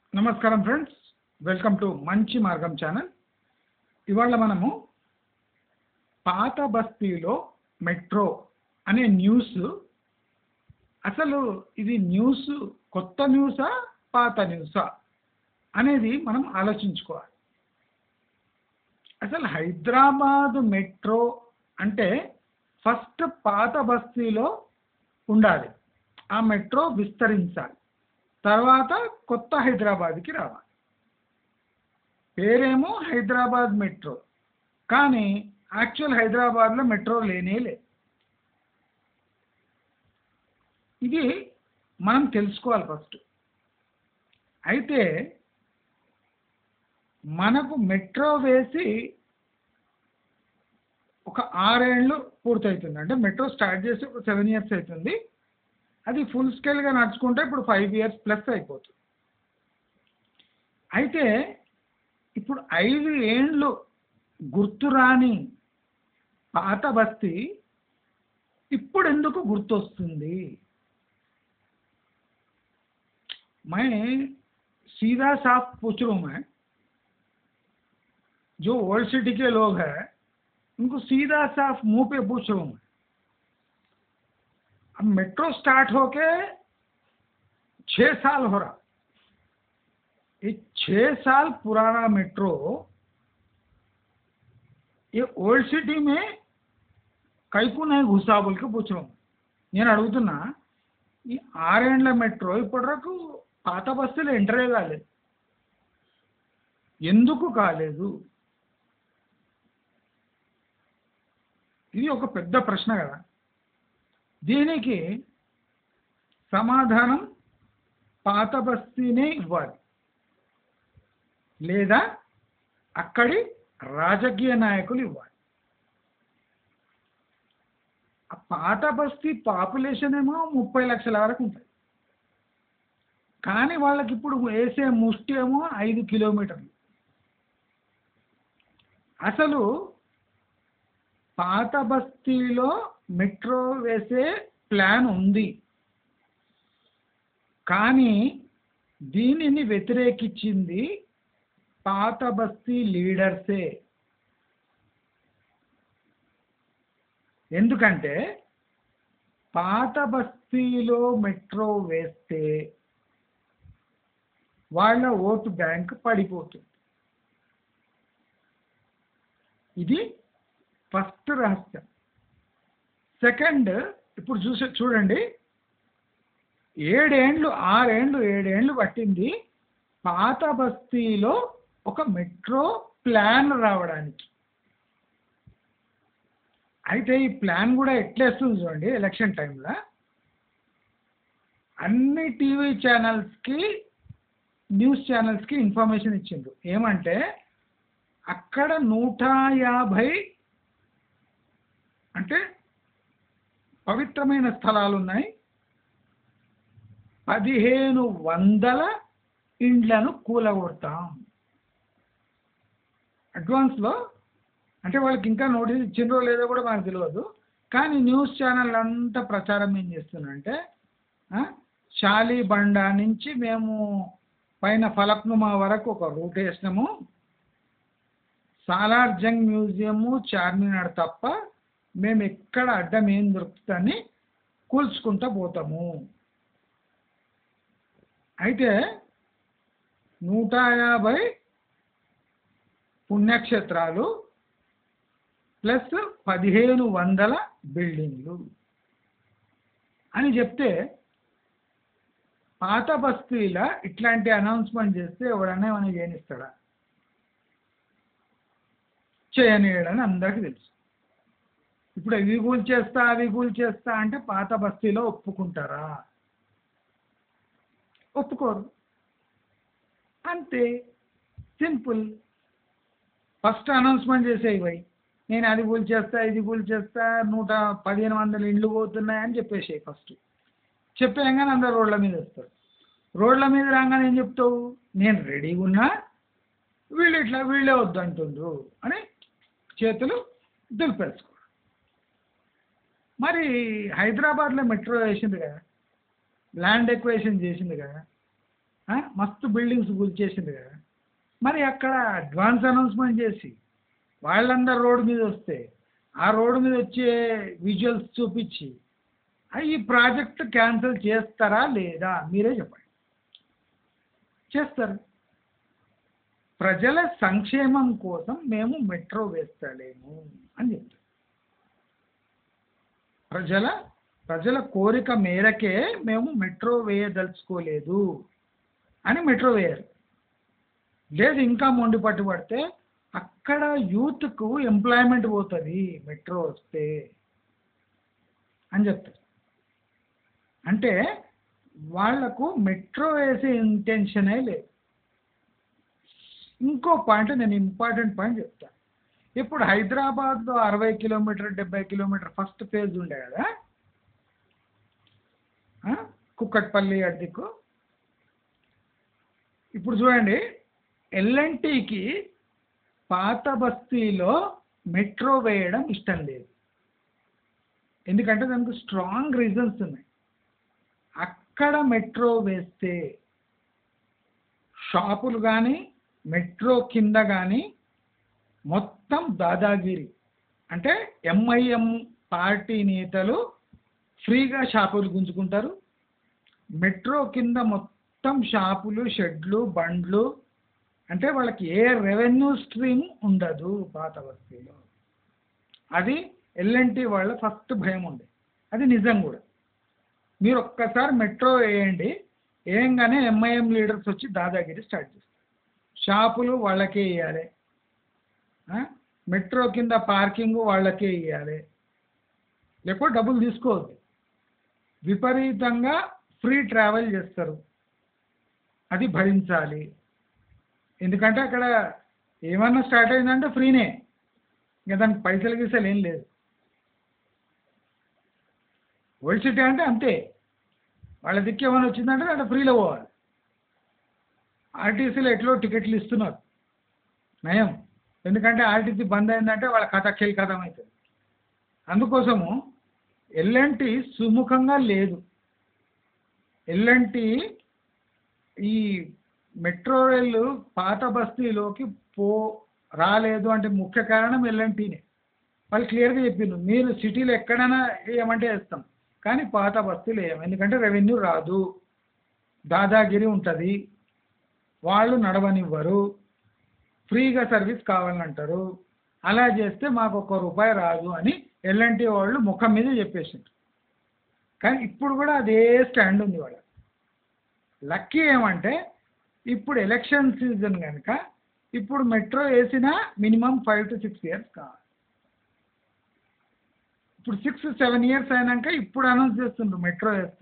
నమస్కారం friends welcome to మంచి మార్గం ఛానల్ ఇవాళ మనము పాత బస్తీలో మెట్రో అనే న్యూస్ అసలు ఇది న్యూస్ కొత్త న్యూసా పాత న్యూసా అనేది మనం ఆలోచించుకోవాలి అసలు హైదరాబాద్ మెట్రో అంటే ఫస్ట్ పాత బస్తీలో ఉండాలి ఆ మెట్రో విస్తరించాలి తర్వాత కొత్త హైదరాబాద్కి రావాలి పేరేమో హైదరాబాద్ మెట్రో కానీ యాక్చువల్ హైదరాబాద్లో మెట్రో లేనే లేదు ఇది మనం తెలుసుకోవాలి ఫస్ట్ అయితే మనకు మెట్రో వేసి ఒక ఆరేళ్ళు పూర్తవుతుంది అంటే మెట్రో స్టార్ట్ చేసి ఒక సెవెన్ ఇయర్స్ అవుతుంది అది ఫుల్ స్కేల్గా నడుచుకుంటే ఇప్పుడు ఫైవ్ ఇయర్స్ ప్లస్ అయిపోతుంది అయితే ఇప్పుడు ఐదు ఏండ్లు గుర్తురాని పాత బస్తీ ఇప్పుడు ఎందుకు గుర్తొస్తుంది मैं सीधा साफ पूछ रहा हूँ मैं जो ओल्ड सिटी के लोग हैं उनको सीधा साफ मुंह पे पूछ रहा हूँ मैं अब मेट्रो स्टार्ट होके छः साल हो रहा ये छः साल पुराना मेट्रो ये ओल्ड सिटी में కైకు నేను घुसा बोल के पूछ रहा हूँ నేను అడుగుతున్నా ఈ ఆరేండ్ల మెట్రో ఇప్పటివరకు పాత బస్సులు ఎంటరే కాలేదు ఎందుకు కాలేదు ఇది ఒక పెద్ద ప్రశ్న కదా దీనికి సమాధానం పాత బస్తీనే ఇవ్వాలి లేదా అక్కడి రాజకీయ నాయకులు ఇవ్వాలి ఆ పాత బస్తీ పాపులేషన్ ఏమో ముప్పై లక్షల వరకు ఉంటుంది కానీ వాళ్ళకి ఇప్పుడు వేసే ముష్టి ఏమో ఐదు కిలోమీటర్లు అసలు పాత బస్తీలో మెట్రో వేసే ప్లాన్ ఉంది కానీ దీనిని వ్యతిరేకించింది పాత బస్తీ లీడర్సే ఎందుకంటే పాత బస్తీలో మెట్రో వేస్తే వాళ్ళ ఓటు బ్యాంక్ పడిపోతుంది ఇది ఫస్ట్ రహస్యం సెకండ్ ఇప్పుడు చూసే చూడండి ఏడేండ్లు ఆరేండ్లు ఏడేండ్లు పట్టింది పాత బస్తీలో ఒక మెట్రో ప్లాన్ రావడానికి అయితే ఈ ప్లాన్ కూడా ఎట్లేస్తుంది చూడండి ఎలక్షన్ టైంలో అన్ని టీవీ ఛానల్స్కి న్యూస్ ఛానల్స్కి ఇన్ఫర్మేషన్ ఇచ్చిండ్రు ఏమంటే అక్కడ నూట యాభై అంటే పవిత్రమైన స్థలాలు ఉన్నాయి పదిహేను వందల ఇండ్లను కూలగొడతాం అడ్వాన్స్లో అంటే వాళ్ళకి ఇంకా నోటీస్ ఇచ్చిండ్రో లేదో కూడా మనకు తెలియదు కానీ న్యూస్ ఛానల్ అంతా ప్రచారం ఏం చేస్తున్నారంటే షాలీబండ నుంచి మేము పైన ఫలక్నుమా వరకు ఒక రూట్ వేసినాము సాలార్ జంగ్ మ్యూజియము చార్మినార్ తప్ప మేము ఎక్కడ అడ్డం ఏం దొరుకుతుందని కూల్చుకుంటూ పోతాము అయితే నూట యాభై పుణ్యక్షేత్రాలు ప్లస్ పదిహేను వందల బిల్డింగ్లు అని చెప్తే పాత బస్తీల ఇట్లాంటి అనౌన్స్మెంట్ చేస్తే ఎవడన్నా ఏమైనా చేయనిస్తాడా చేయనీయడని అందరికీ తెలుసు ఇప్పుడు ఇవి కూల్ చేస్తా అవి కూల్ చేస్తా అంటే పాత బస్తీలో ఒప్పుకుంటారా ఒప్పుకోరు అంతే సింపుల్ ఫస్ట్ అనౌన్స్మెంట్ చేసేవి నేను అది కూల్ చేస్తా ఇది కూల్ చేస్తా నూట పదిహేను వందల ఇండ్లు పోతున్నాయని చెప్పేసి ఫస్ట్ చెప్పేయంగానే అందరు రోడ్ల మీద వస్తారు రోడ్ల మీద రాగానే ఏం చెప్తావు నేను రెడీగా ఉన్నా వీళ్ళు ఇట్లా వీళ్ళే వద్దంటుండ్రు అని చేతులు దులిపేసుకో మరి హైదరాబాద్లో మెట్రో వేసింది కదా ల్యాండ్ ఎక్వేషన్ చేసింది కదా ఆ, మస్తు బిల్డింగ్స్ కూల్చేసింది కదా మరి అక్కడ అడ్వాన్స్ అనౌన్స్మెంట్ చేసి వాళ్ళందరూ రోడ్డు మీద వస్తే ఆ రోడ్డు మీద వచ్చే విజువల్స్ చూపించి ఆ, ఈ ప్రాజెక్ట్ క్యాన్సిల్ చేస్తారా లేదా మీరే చెప్పండి చేస్తారు ప్రజల సంక్షేమం కోసం మేము మెట్రో వేస్తలేము అని చెప్తారు ప్రజల ప్రజల కోరిక మేరకే మేము మెట్రో వేయదలుచుకోలేదు అని మెట్రో వేయరు లేదు ఇంకా మొండి పట్టుబడితే అక్కడ యూత్కు ఎంప్లాయ్మెంట్ పోతుంది మెట్రో వస్తే అని చెప్తారు అంటే వాళ్లకు మెట్రో వేసే ఇంటెన్షనే లేదు ఇంకో పాయింట్ నేను ఇంపార్టెంట్ పాయింట్ చెప్తాను ఇప్పుడు హైదరాబాద్లో అరవై కిలోమీటర్ డెబ్బై కిలోమీటర్ ఫస్ట్ ఫేజ్ ఉండే కదా ఆ? కుక్కట్పల్లి అడ్దికు ఇప్పుడు చూడండి ఎల్ఎన్టీకి పాత బస్తీలో మెట్రో వేయడం ఇష్టం లేదు ఎందుకంటే దానికి స్ట్రాంగ్ రీజన్స్ ఉన్నాయి అక్కడ మెట్రో వేస్తే షాపులు కానీ మెట్రో కింద కానీ మొత్తం దాదాగిరి అంటే ఎంఐఎం పార్టీ నేతలు ఫ్రీగా షాపులు గుంజుకుంటారు మెట్రో కింద మొత్తం షాపులు షెడ్లు బండ్లు అంటే వాళ్ళకి ఏ రెవెన్యూ స్ట్రీమ్ ఉండదు పాత బస్తీలో అది ఎల్ఎన్టీ వాళ్ళ ఫస్ట్ భయం ఉంది అది నిజం కూడా మీరు ఒక్కసారి మెట్రో వేయండి వేయంగానే ఎంఐఎం లీడర్స్ వచ్చి దాదాగిరి స్టార్ట్ చేస్తారు షాపులు వాళ్ళకే ఇవ్వాలి మెట్రో కింద పార్కింగ్ వాళ్ళకే ఇవ్వాలి లేకపోతే డబ్బులు తీసుకోవద్దు విపరీతంగా ఫ్రీ ట్రావెల్ చేస్తారు అది భరించాలి ఎందుకంటే అక్కడ ఏమన్నా స్టార్ట్ అయిందంటే ఫ్రీనే ఇంకా దానికి పైసలు గీసలు ఏం లేదు ఓల్డ్ సిటీ అంటే అంతే వాళ్ళ దిక్కు ఏమైనా వచ్చిందంటే అక్కడ ఫ్రీలో పోవాలి ఆర్టీసీలో ఎట్లో టికెట్లు ఇస్తున్నారు నయం ఎందుకంటే ఆర్టీసీ బంద్ అయిందంటే వాళ్ళ కథ ఖేల్ కథం అవుతుంది అందుకోసము ఎల్ఎన్టీ సుముఖంగా లేదు ఎల్ఎన్టీ ఈ మెట్రో రైలు పాత బస్తీలోకి పో రాలేదు అంటే ముఖ్య కారణం ఎల్ఎన్టీనే వాళ్ళు క్లియర్గా చెప్పిండ్రు మీరు సిటీలో ఎక్కడైనా వేయమంటే వేస్తాం కానీ పాత బస్తీలు వేయం ఎందుకంటే రెవెన్యూ రాదు దాదాగిరి ఉంటుంది వాళ్ళు నడవనివ్వరు ఫ్రీగా సర్వీస్ కావాలంటారు అలా చేస్తే మాకు ఒక్క రూపాయి రాదు అని ఎల్ఎన్టీ వాళ్ళు ముఖం మీద చెప్పేసిండ్రు కానీ ఇప్పుడు కూడా అదే స్టాండ్ ఉంది వాళ్ళ లక్కీ ఏమంటే ఇప్పుడు ఎలక్షన్ సీజన్ కనుక ఇప్పుడు మెట్రో వేసినా minimum five to six years కావాలి ఇప్పుడు సిక్స్ సెవెన్ ఇయర్స్ అయినాక ఇప్పుడు అనౌన్స్ చేస్తుండ్రు మెట్రో వేస్తా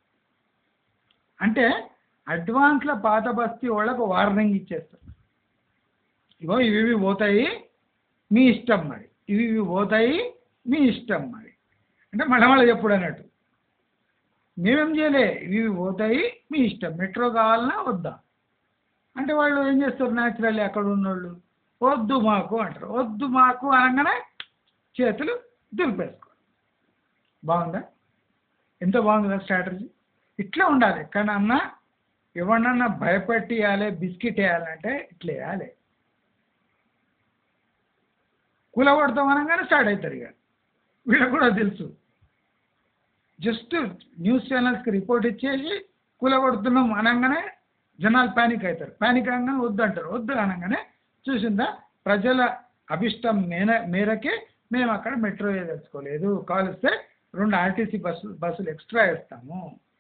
అంటే అడ్వాన్స్లో పాత బస్తీ వాళ్ళకు వార్నింగ్ ఇచ్చేస్తారు ఇగో ఇవి ఇవి పోతాయి మీ ఇష్టం మరి ఇవి ఇవి పోతాయి మీ ఇష్టం మరి అంటే మళ్ళీ మళ్ళీ చెప్పుడు అన్నట్టు మేమేం చేయలే ఇవి ఇవి పోతాయి మీ ఇష్టం మెట్రో కావాలన్నా వద్దా అంటే వాళ్ళు ఏం చేస్తారు న్యాచురల్లీ అక్కడ ఉన్నోళ్ళు వద్దు మాకు అంటారు వద్దు మాకు అనగానే చేతులు దులిపేసుకో బాగుందా ఎంత బాగుందా స్ట్రాటజీ ఇట్లా ఉండాలి ఎక్కడన్నా ఎవరినన్నా భయపెట్టి వేయాలి బిస్కెట్ వేయాలంటే ఇట్లా వేయాలి కూలగొడతాం అనగానే స్టార్ట్ అవుతారు ఇక వీళ్ళకి కూడా తెలుసు జస్ట్ న్యూస్ ఛానల్స్కి రిపోర్ట్ ఇచ్చేసి కూలగొడుతున్నాం అనగానే జనాలు ప్యానిక్ అవుతారు ప్యానిక్ అనగానే వద్దు అంటారు వద్దు అనగానే చూసిందా ప్రజల అభిష్టం మేర మేరకే మేము అక్కడ మెట్రో తెచ్చుకోలేదు కాలిస్తే రెండు ఆర్టీసీ బస్సు బస్సులు ఎక్స్ట్రా వేస్తాము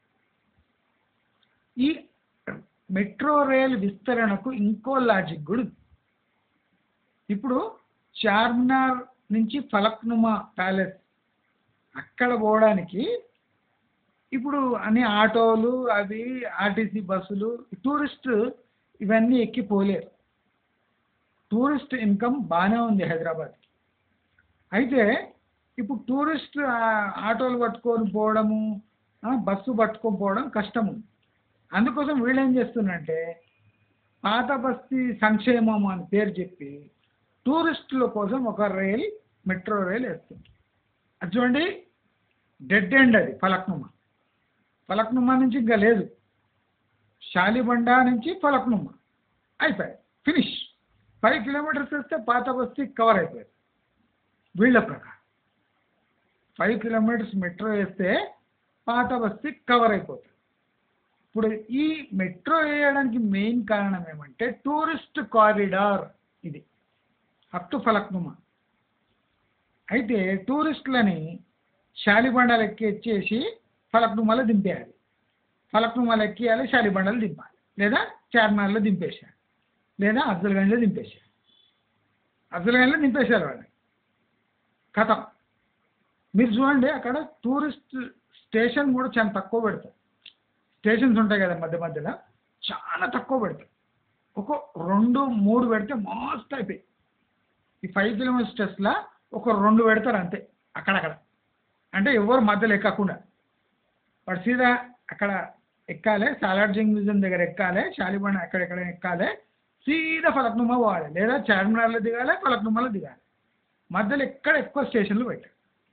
ఈ మెట్రో రైల్ విస్తరణకు ఇంకో లాజిక్ కూడా ఉంది. ఇప్పుడు చార్మినార్ నుంచి ఫలక్నుమా ప్యాలెస్ అక్కడ పోవడానికి ఇప్పుడు అన్ని ఆటోలు అవి ఆర్టీసీ బస్సులు టూరిస్ట్ ఇవన్నీ ఎక్కి పోలేరు టూరిస్ట్ ఇన్కమ్ బాగానే ఉంది హైదరాబాద్కి అయితే ఇప్పుడు టూరిస్ట్ ఆ- ఆటోలు పట్టుకొని పోవడము ఆ, బస్సు పట్టుకొని పోవడం కష్టం ఉంది అందుకోసం వీళ్ళు ఏం చేస్తున్నారంటే పాత బస్తీ సంక్షేమం అని పేరు చెప్పి టూరిస్టుల కోసం ఒక రైల్ మెట్రో రైల్ వేస్తుంది అది చూడండి డెడ్ ఎండ్ అది ఫలక్నుమా ఫలక్నుమా నుంచి ఇంకా లేదు శాలిబండ నుంచి ఫలక్నుమ అయిపోయాయి ఫినిష్ ఫైవ్ కిలోమీటర్స్ వస్తే పాత బస్తీ కవర్ అయిపోయింది వీళ్ళ ప్రకారం ఫైవ్ కిలోమీటర్స్ మెట్రో వేస్తే పాత బస్తీ కవర్ అయిపోతుంది ఇప్పుడు ఈ మెట్రో వేయడానికి మెయిన్ కారణం ఏమంటే టూరిస్ట్ కారిడార్ ఇది అప్ టు ఫలక్నుమా అయితే టూరిస్టులని శాలిబండలు ఎక్కిచ్చేసి ఫలక్నుమాలో దింపేయాలి ఫలక్నుమాలో ఎక్కియాలి శాలిబండలు దింపాలి లేదా చార్మినార్లో దింపేసేయాలి లేదా అఫ్జల్గంజ్లో దింపేసేయాలి అఫ్జల్గంజ్లో దింపేశారు వాళ్ళని కథం మీరు చూడండి అక్కడ టూరిస్ట్ స్టేషన్ కూడా చాలా తక్కువ పెడతారు స్టేషన్స్ ఉంటాయి కదా మధ్య మధ్యలో చాలా తక్కువ పెడతారు ఒక రెండు మూడు పెడితే మస్తు అయిపోయి ఈ ఫైవ్ కిలోమీటర్స్లో ఒక రెండు పెడతారు అంతే అక్కడక్కడ అంటే ఎవరు మధ్యలో ఎక్కకుండా వాడు సీదా అక్కడ ఎక్కాలి సాలార్జింగ్ మ్యూజియం దగ్గర ఎక్కాలి షాలిబండ ఎక్కడెక్కడ ఎక్కాలి సీదా ఫలక్నుమా పోవాలి లేదా చార్మినార్లో దిగాలి ఫలక్నుమాలో దిగాలి మధ్యలో ఎక్కడ ఎక్కువ స్టేషన్లు పెట్టారు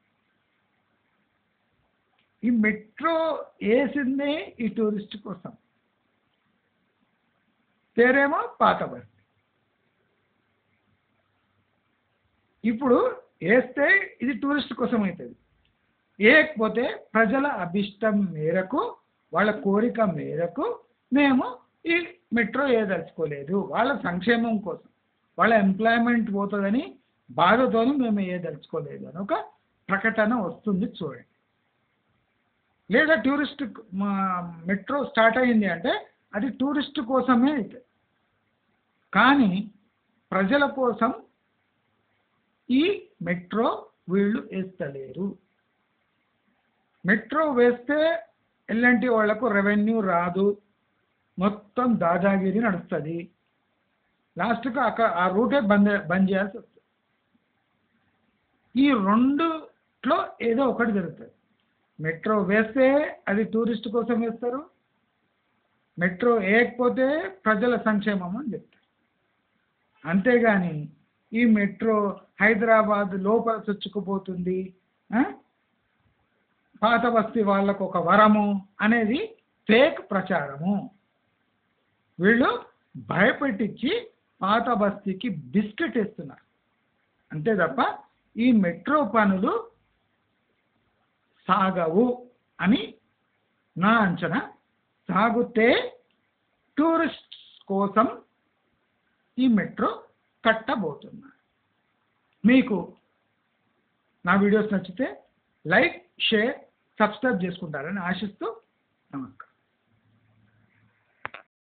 ఈ మెట్రో వేసిందే ఈ టూరిస్ట్ కోసం పేరేమో పాత బస్తీ ఇప్పుడు వేస్తే ఇది టూరిస్ట్ కోసం అవుతుంది వేయకపోతే ప్రజల అభిష్టం మేరకు వాళ్ళ కోరిక మేరకు మేము ఈ మెట్రో వేయదలుచుకోలేదు వాళ్ళ సంక్షేమం కోసం వాళ్ళ ఎంప్లాయ్మెంట్ పోతుందని బాధతోని మేము వేయదలుచుకోలేదు అని ఒక ప్రకటన వస్తుంది చూడండి లేదా టూరిస్ట్ మెట్రో స్టార్ట్ అయింది అంటే అది టూరిస్ట్ కోసమే అవుతుంది కానీ ప్రజల కోసం ఈ మెట్రో వీళ్ళు వేస్తలేరు మెట్రో వేస్తే ఎల్ఎన్టీ వాళ్లకు రెవెన్యూ రాదు మొత్తం దాదాగిరి నడుస్తుంది లాస్ట్కి అక్కడ ఆ రూటే బంద్ బంద్ చేయాల్సి వస్తుంది ఈ రెండులో ఏదో ఒకటి జరుగుతుంది మెట్రో వేస్తే అది టూరిస్ట్ కోసం వేస్తారు మెట్రో వేయకపోతే ప్రజల సంక్షేమం అని చెప్తారు అంతేగాని ఈ మెట్రో హైదరాబాద్ లోపల చొచ్చుకుపోతుంది ఆ? పాత బస్తీ వాళ్ళకు ఒక వరము అనేది ఫేక్ ప్రచారము వీళ్ళు భయపెట్టించి పాత బస్తీకి బిస్కెట్ ఇస్తున్నారు అంతే తప్ప ఈ మెట్రో పనులు సాగవు అని నా అంచనా సాగుతే టూరిస్ట్ కోసం ఈ మెట్రో కట్టబోతున్నారు మీకు నా వీడియోస్ నచ్చితే లైక్ షేర్ సబ్స్క్రైబ్ చేసుకుంటారని ఆశిస్తూ నమస్కారం